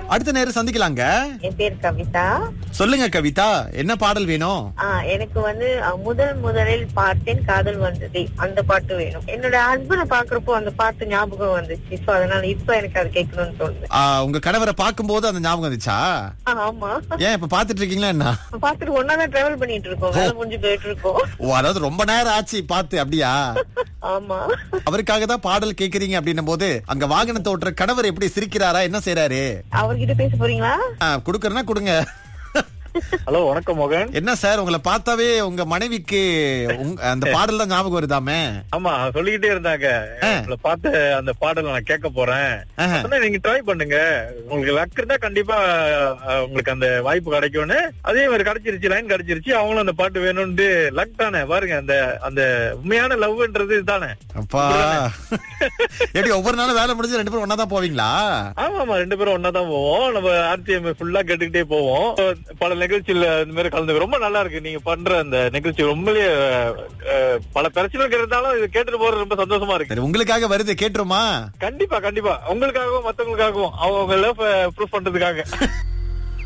அடுத்த நேரம் சந்திக்கலாங்க என் பேர் கவிதா சொல்லுங்க கவிதா என்ன பாடல் வேணும் ஆ, எனக்கு வந்து அ, முதல் முதலில் பார்த்தேன் காதல் வந்ததே அந்த பாட்டு வேணும் என்னோட ஹஸ்பண்ட பாக்குறப்போ அந்த பாட்டு ஞாபகம் வந்துச்சு சோ அதனால இப்ப எனக்கு அது கேட்கணும்னு தோணுது ஆ, உங்க கணவரை பார்க்கும்போது அந்த ஞாபகம் வந்துச்சா ஆ, ஆமா ஏன் இப்ப பாத்துட்டு இருக்கீங்களா என்ன பாத்துட்டு ஒன்னாதான் டிராவல் பண்ணிட்டு இருக்கோம் வேலை முடிஞ்சு போயிட்டு இருக்கோம் ஓ அதாவது ரொம்ப நேரம் ஆச்சு பார்த்து அப்படியா ஆமா அவருக்காக தான் பாடல் கேக்குறீங்க அப்படின்னும் போது அங்க வாகனத்தை ஓட்டுற கணவர் எப்படி சிரிக்கிறாரா என்ன செய்யறாரு அவர்கிட்ட பேச போறீங்களா குடுக்கறனா கொடுங்க ஹலோ வணக்கம் மோகன் என்ன சார் உங்களை பார்த்தாவே உங்க மனைவிக்கு உங்க- அந்த பாடல் தான் ஞாபகம் வருதாமே ஆமா சொல்லிக்கிட்டே இருந்தாங்க ஆ. உங்களை பார்த்து அந்த பாடலை நான் கேட்க போறேன் ஆஹா. சொன்னா நீங்க ட்ரை பண்ணுங்க உங்களுக்கு லக் இருந்தா கண்டிப்பா அஹ், உங்களுக்கு அந்த வாய்ப்பு கிடைக்கும்னு அதே மாதிரி கிடைச்சிருச்சு லைன் கிடைச்சிருச்சு அவங்களும் அந்த பாட்டு வேணும்னு லக் தானே பாருங்க அந்த அந்த உண்மையான லவ்ன்றது இதுதானே அப்பா எப்படி ஒவ்வொரு நாளும் வேலை முடிஞ்சு ரெண்டு பேரும் ஒன்னா தான் போவீங்களா ஆமா ஆமா ரெண்டு பேரும் ஒன்னா தான் போவோம் நம்ம ஆர்டிஎம் ஃபுல்லா கேட்டுக்கிட்டே போவோம் பல நிகழ்ச்சியில இந்த மாதிரி கலந்து ரொம்ப நல்லா இருக்கு நீங்க பண்ற அந்த நிகழ்ச்சி ரொம்பவே அஹ், பல பிரச்சனைகள் இருந்தாலும் இது கேட்டுட்டு போறது ரொம்ப சந்தோஷமா இருக்கு சரி உங்களுக்காக வருது கேட்டுருமா கண்டிப்பா கண்டிப்பா உங்களுக்காகவும் மத்தவங்களுக்காகவும் அவங்க லவ் ப்ரூஃப் பண்றதுக்காக